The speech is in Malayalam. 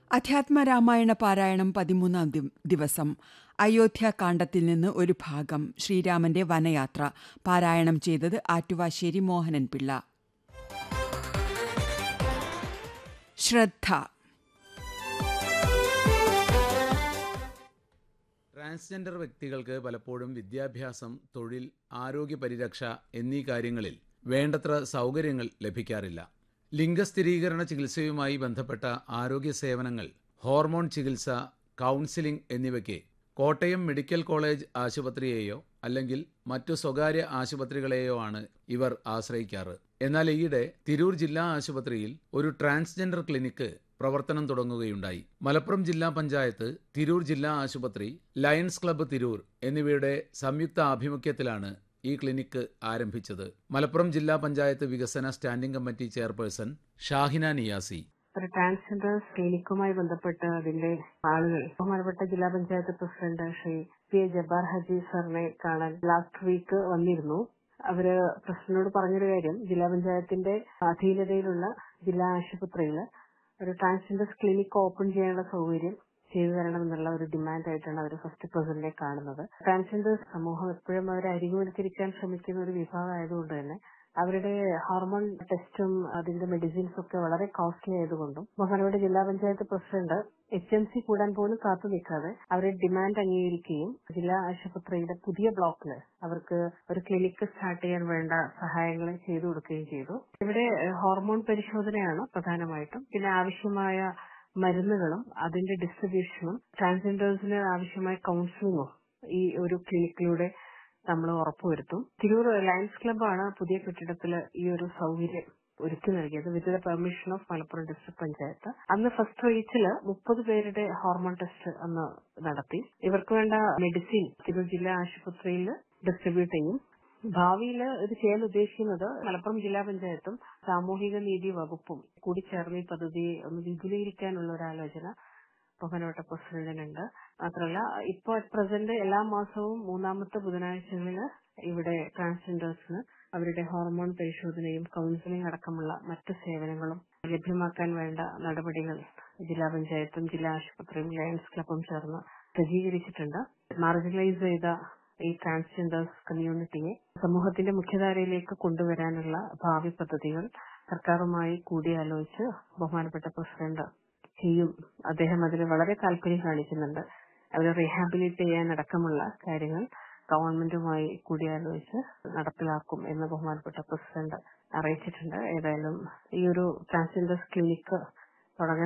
അധ്യാത്മരാമായണ പാരായണം പതിമൂന്നാം ദി- ദിവസം അയോധ്യ കാണ്ഡത്തിൽ നിന്ന് ഒരു ഭാഗം ശ്രീരാമന്റെ വനയാത്ര പാരായണം ചെയ്തത് ആറ്റുവാശ്ശേരി മോഹനൻ പിള്ള ശ്രദ്ധ ട്രാൻസ്ജെൻഡർ വ്യക്തികൾക്ക് പലപ്പോഴും വിദ്യാഭ്യാസം തൊഴിൽ ആരോഗ്യ പരിരക്ഷ എന്നീ കാര്യങ്ങളിൽ വേണ്ടത്ര സൗകര്യങ്ങൾ ലഭിക്കാറില്ല ലിംഗസ്ഥിരീകരണ ചികിത്സയുമായി ബന്ധപ്പെട്ട ആരോഗ്യ സേവനങ്ങൾ ഹോർമോൺ ചികിത്സ കൗൺസിലിംഗ് എന്നിവയ്ക്ക് കോട്ടയം മെഡിക്കൽ കോളേജ് ആശുപത്രിയെയോ അല്ലെങ്കിൽ മറ്റു സ്വകാര്യ ആശുപത്രികളെയോ ആണ് ഇവർ ആശ്രയിക്കാറ് എന്നാൽ ഈയിടെ തിരൂർ ജില്ലാ ആശുപത്രിയിൽ ഒരു ട്രാൻസ്ജെൻഡർ ക്ലിനിക്ക് പ്രവർത്തനം തുടങ്ങുകയുണ്ടായി മലപ്പുറം ജില്ലാ പഞ്ചായത്ത് തിരൂർ ജില്ലാ ആശുപത്രി ലയൺസ് ക്ലബ്ബ് തിരൂർ എന്നിവയുടെ സംയുക്ത ആഭിമുഖ്യത്തിലാണ് ഈ ക്ലിനിക്ക് ആരംഭിച്ചത് മലപ്പുറം ജില്ലാ പഞ്ചായത്ത് വികസന standing committee chairperson Shahina Niyasi ഒരു ട്രാൻസ്ജെൻഡർ ക്ലിനിക്കുമായി ബന്ധപ്പെട്ട് അതിന്റെ ആളുകൾ ബഹുമാനപ്പെട്ട ജില്ലാ panchayat president Shri P A Jabbar Haji സാറിനെ കാണാൻ ലാസ്റ്റ് വീക്ക് വന്നിരുന്നു അവര് പ്രസിഡന്റിനോട് പറഞ്ഞൊരു കാര്യം ജില്ലാ പഞ്ചായത്തിന്റെ അധീനതയിലുള്ള ജില്ലാ ആശുപത്രിയിൽ ഒരു ട്രാൻസ്ജെൻഡർ ക്ലിനിക്ക് ഓപ്പൺ ചെയ്യാനുള്ള സൗകര്യം ചെയ്തു തരണമെന്നുള്ള ഒരു ഡിമാൻഡ് ആയിട്ടാണ് അവർ ഫസ്റ്റ് പ്രസിഡന്റിനെ കാണുന്നത് ട്രാൻസ്ജെൻഡർ സമൂഹം എപ്പോഴും അവരെ അരികുവൽക്കരിക്കാൻ ശ്രമിക്കുന്ന ഒരു വിഭാഗം ആയതുകൊണ്ട് തന്നെ അവരുടെ ഹോർമോൺ ടെസ്റ്റും അതിന്റെ മെഡിസിൻസും ഒക്കെ വളരെ കോസ്റ്റ്ലി ആയതുകൊണ്ടും ബഹുമാനപ്പെട്ട ജില്ലാ panchayat president H M C കൂടാൻ പോലും കാത്തു നിൽക്കാതെ അവരുടെ ഡിമാൻഡ് അംഗീകരിക്കുകയും ജില്ലാ ആശുപത്രിയുടെ പുതിയ ബ്ലോക്കിൽ അവർക്ക് ഒരു ക്ലിനിക്ക് സ്റ്റാർട്ട് ചെയ്യാൻ വേണ്ട സഹായങ്ങൾ ചെയ്തു കൊടുക്കുകയും ചെയ്തു ഇവിടെ ഏഹ്, ഹോർമോൺ പരിശോധനയാണ് പ്രധാനമായിട്ടും പിന്നെ ആവശ്യമായ മരുന്നുകളും അതിന്റെ ഡിസ്ട്രിബ്യൂഷനും ട്രാൻസ്ജെൻഡേഴ്സിന് ആവശ്യമായ കൗൺസിലിങ്ങും ഈ ഒരു ക്ലിനിക്കിലൂടെ നമ്മൾ ഉറപ്പുവരുത്തും തിരൂർ ലയൺസ് ക്ലബ്ബാണ് പുതിയ കെട്ടിടത്തിൽ ഈ ഒരു സൗകര്യം ഒരുക്കി നൽകിയത് with the permission of Malappuram district panchayat അന്ന് ഫസ്റ്റ് റേറ്റില് മുപ്പത് പേരുടെ ഹോർമോൺ ടെസ്റ്റ് അന്ന് നടത്തി ഇവർക്ക് വേണ്ട മെഡിസിൻ തിരൂർ ജില്ലാ ആശുപത്രിയിൽ ഡിസ്ട്രിബ്യൂട്ട് ചെയ്യും ഭാവിയിൽ ഇത് ചെയ്യാൻ ഉദ്ദേശിക്കുന്നത് മലപ്പുറം ജില്ലാ പഞ്ചായത്തും സാമൂഹിക നീതി വകുപ്പും കൂടി ചേർന്ന് ഈ പദ്ധതിയെ ഒന്ന് വിപുലീകരിക്കാനുള്ള ഒരു ആലോചന ബഹുമാനപ്പെട്ട പ്രസിഡന്റിനുണ്ട് മാത്രമല്ല ഇപ്പോൾ അറ്റ് പ്രസന്റ് എല്ലാ മാസവും മൂന്നാമത്തെ ബുധനാഴ്ചകളിൽ ഇവിടെ ട്രാൻസ്ജെൻഡേഴ്സിന് അവരുടെ ഹോർമോൺ പരിശോധനയും കൌൺസിലിംഗ് അടക്കമുള്ള മറ്റ് സേവനങ്ങളും ലഭ്യമാക്കാൻ വേണ്ട നടപടികൾ ജില്ലാ പഞ്ചായത്തും ജില്ലാ ആശുപത്രിയും ലയൺസ് ക്ലബും ചേർന്ന് സജ്ജീകരിച്ചിട്ടുണ്ട് മാർജിനലൈസ് ചെയ്ത ഈ ട്രാൻസ്ജെൻഡേഴ്സ് കമ്മ്യൂണിറ്റിയെ സമൂഹത്തിന്റെ മുഖ്യധാരയിലേക്ക് കൊണ്ടുവരാനുള്ള ഭാവി പദ്ധതികൾ സർക്കാരുമായി കൂടിയാലോചിച്ച് ബഹുമാനപ്പെട്ട പ്രസിഡന്റ് ചെയ്യും അദ്ദേഹം അതിൽ വളരെ താല്പര്യം കാണിക്കുന്നുണ്ട് അവരെ റീഹാബിലിറ്റ് ചെയ്യാൻ അടക്കമുള്ള കാര്യങ്ങൾ ഗവൺമെന്റുമായി കൂടിയാലോചിച്ച് നടപ്പിലാക്കും എന്ന് ബഹുമാനപ്പെട്ട പ്രസിഡന്റ് അറിയിച്ചിട്ടുണ്ട് ഏതായാലും ഈ ഒരു ട്രാൻസ്ജെൻഡേഴ്സ് ക്ലിനിക്ക് തുടങ്ങാൻ